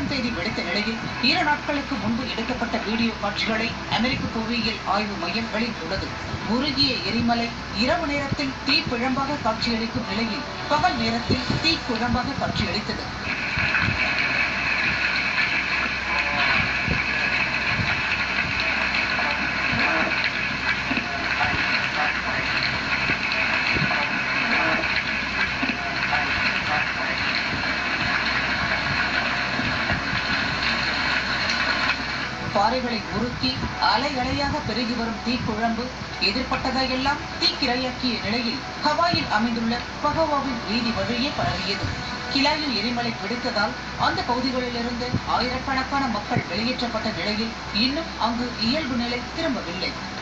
பத்தாம் தேதி வெடித்த நிலையில் இரு நாட்களுக்கு முன்பு எடுக்கப்பட்ட வீடியோ காட்சிகளை அமெரிக்க புவியியல் ஆய்வு மையம் வெளியிட்டுள்ளது உருகிய எரிமலை இரவு நேரத்தில் தீ பிழம்பாக காட்சியளிக்கும் நிலையில் பகல் நேரத்தில் தீ குழம்பாக காட்சியளித்தது பாறைகளை உருக்கி அலை அலையாக பெருகி வரும் தீக்குழம்பு எதிர்பட்டதையெல்லாம் தீக்கிரையாக்கிய நிலையில் ஹவாயில் அமைந்துள்ள பகவாவின் வீதி வழியே பரவியது கிலாயு எரிமலை வெடித்ததால் அந்த பகுதிகளிலிருந்து ஆயிரக்கணக்கான மக்கள் வெளியேற்றப்பட்ட நிலையில் இன்னும் அங்கு இயல்பு நிலை திரும்பவில்லை